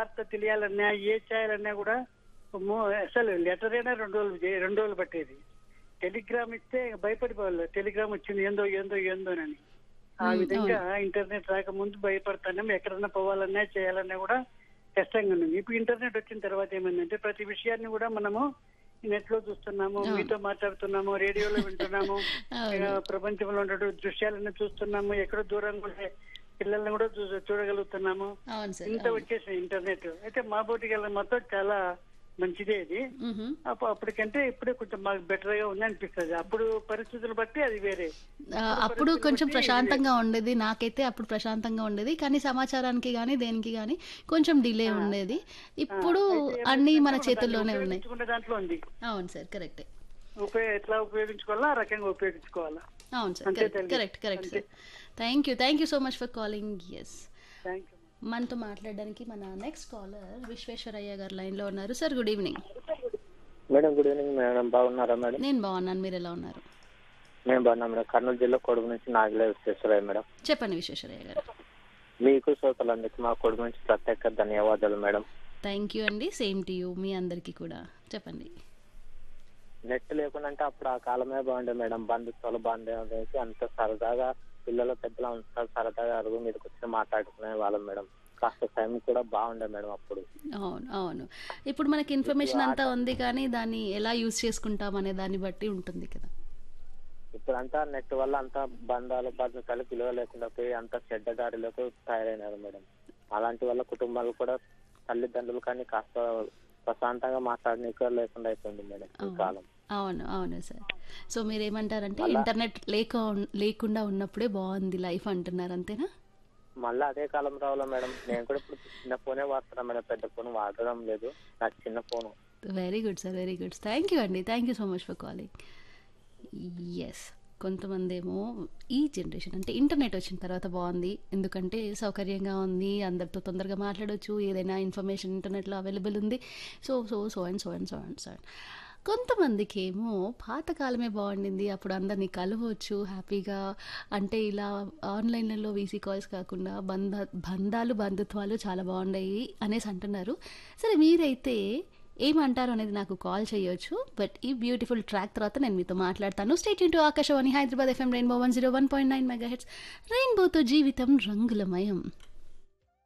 వార్త తెలియాలన్నా ఏ చేయాలన్నా కూడా మో- అసలు లెటర్ అయినా రెండు రోజులు చే- రెండు రోజులు పట్టేది టెలిగ్రామ్ ఇస్తే భయపడిపోవాలి టెలిగ్రామ్ వచ్చింది ఏందో ఏందో ఏందోనని ఆ మ్మ్, విధంగా ఇంటర్నెట్ రాకముందు భయపడతాను ఎక్కడన్నా పోవాలన్నా చేయాలన్నా కూడా కష్టంగా ఉంది ఇప్పుడు ఇంటర్నెట్ వచ్చిన తర్వాత ఏమైందంటే ప్రతి విషయాన్ని కూడా మనము నెట్ లో చూస్తున్నాము అవును. మీతో మాట్లాడుతున్నాము రేడియోలో వింటున్నాము అవును. ఇక ప్రపంచంలో ఉండే దృశ్యాలను చూస్తున్నాము ఎక్కడో దూరంగా ఉండే పిల్లల్ని కూడా చూ చూడగలుగుతున్నాము అవును సార్ ఇంత వచ్చేసింది ఇంటర్నెట్ అయితే మా బోటికి వెళ్ళడం మొత్తం చాలా మంచిదే ఇది మ్హూ. అప్పు- అప్పటికంటే ఇప్పుడే కొంచెం మాకు బెటర్ గా ఉంది అనిపిస్తుంది అప్పుడు పరిస్థితులు బట్టి అది వేరే ఆ, అప్పుడు కొంచెం ప్రశాంతంగా ఉండేది నాకైతే అప్పుడు ప్రశాంతంగా ఉండేది కానీ సమాచారానికి కానీ దేనికి కానీ కొంచెం డిలే ఉండేది ఇప్పుడు అయితే అన్నీ మన ఏమంటే చేతుల్లోనే దాన్ని ఉన్నాయి ఉపయోగించుకునే దాంట్లో ఉంది అవును సార్ కరెక్టే ఉపయోగ ఎట్లా ఉపయోగించుకోవాలా ఆ రకంగా ఉపయోగించుకోవాలా అవును సార్ అంతే కరెక్ట్ తల్లి. Correct correct sir thank you thank you so much for calling yes thank you మనతో మాట్లాడడానికి మన నెక్స్ట్ కాలర్ విశ్వేశ్వరయ్య గారు లైన్లో ఉన్నారు sir good evening madam good evening madam బాగున్నారా మేడం నేను బాగున్నాను మీరు ఎలా ఉన్నారు మేము బాగున్నాం మేడం కర్నూలు జిల్లా కొడుకు నుంచి నాగలే విశ్వేశ్వరయ్య మేడం చెప్పండి విశ్వేశ్వరయ్య గారు మీకు శ్రోతలందరికీ మా కొడుకు నుంచి ప్రత్యేక ధన్యవాదాలు మేడం థ్యాంక్ యూ అండి సేమ్ టు యూ మీ అందరికీ కూడా చెప్పండి నెట్ లేకుండా అంటే అప్పుడు ఆ కాలమే బాగుండే మేడం బంధుత్వాలు బాగుండేది అంత సరదాగా పిల్లలు పెద్దలు అంతా సరదాగా అరుగు మీదకి వచ్చి మాట్లాడుకునే వాళ్ళం మేడం కాస్త టైం కూడా బాగుండే మేడం అప్పుడు అవును అవును ఇప్పుడు మనకి ఇన్ఫర్మేషన్ అంతా ఉంది కానీ దాన్ని ఎలా యూజ్ చేసుకుంటాం అనే దాన్ని బట్టి ఉంటుంది కదా ఇప్పుడు అంతా నెట్ వల్ల అంతా బంధాలు బంధుత్వాలు విలువ లేకుండా పోయి అంతా చెడ్డ దారిలోకి తయారైనారు మేడం అలాంటి వల్ల కుటుంబాలు కూడా తల్లిదండ్రులు కానీ కాస్త ప్రశాంతంగా మాట్లాడనీక లేకుండా అయిపోయింది మేడం ఈ అవును. కాలం అవును అవును సార్ సో మీరు ఏమంటారంటే ఇంటర్నెట్ లేక లేకుండా ఉన్నప్పుడే బాగుంది లైఫ్ అంటున్నారు అంతేనా మళ్ళీ అదే కాలం రావాలా మేడం నేను కూడా ఇప్పుడు చిన్న ఫోనే వాడుతున్నా మేడం పెద్ద ఫోన్ వాడడం లేదు నాకు చిన్న phone very good sir very good thank you అండి thank you so much for calling yes కొంతమంది ఏమో ఈ జనరేషన్ అంటే ఇంటర్నెట్ వచ్చిన తర్వాత బాగుంది ఎందుకంటే సౌకర్యంగా ఉంది అందరితో తొందరగా మాట్లాడొచ్చు ఏదైనా ఇన్ఫర్మేషన్ ఇంటర్నెట్లో అవైలబుల్ ఉంది so so so and so and so and so and కొంతమందికి ఏమో పాతకాలమే బాగుండింది అప్పుడు అందరినీ కలవచ్చు హ్యాపీగా అంటే ఇలా ఆన్లైన్లలో వీసీ కాల్స్ కాకుండా బంధ బంధాలు బంధుత్వాలు చాలా బాగున్నాయి అనేసి అంటున్నారు సరే మీరైతే ఏమంటారు అనేది నాకు కాల్ చేయొచ్చు బట్ ఈ బ్యూటిఫుల్ ట్రాక్ తర్వాత నేను మీతో మాట్లాడతాను stay tuned to Akashvani Hyderabad FM rainbow one zero one point nine mega hertz రెయిన్బోతో జీవితం రంగులమయం